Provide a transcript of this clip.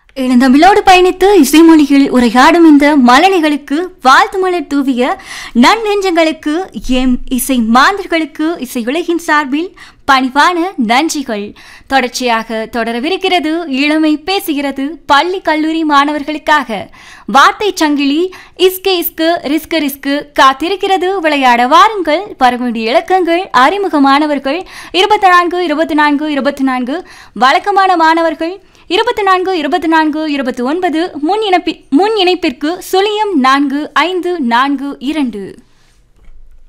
இளந்தமிழோடு பயணித்து இசைமொழியில் உரையாடும் இந்த மலணிகளுக்கு வாழ்த்து மலர் தூவிய நன்னெஞ்சங்களுக்கு எம் இசை மாந்தர்களுக்கு இசை உலகின் சார்பில் பணிவான நன்றிகள் தொடர்ச்சியாக தொடரவிருக்கிறது இளமை பேசுகிறது பள்ளி கல்லூரி மாணவர்களுக்காக வார்த்தை சங்கிலி இஸ்கு இஸ்கு ரிஸ்கு ரிஸ்கு காத்திருக்கிறது விளையாட வாருங்கள் வரவேண்டிய இலக்கங்கள் அறிமுக மாணவர்கள் இருபத்தி நான்கு இருபத்தி நான்கு இருபத்தி நான்கு வழக்கமான மாணவர்கள் இருபத்தி நான்கு இருபத்தி நான்கு இருபத்தி ஒன்பது முன் இணைப்பி முன் இணைப்பிற்கு சுழியம் நான்கு ஐந்து நான்கு இரண்டு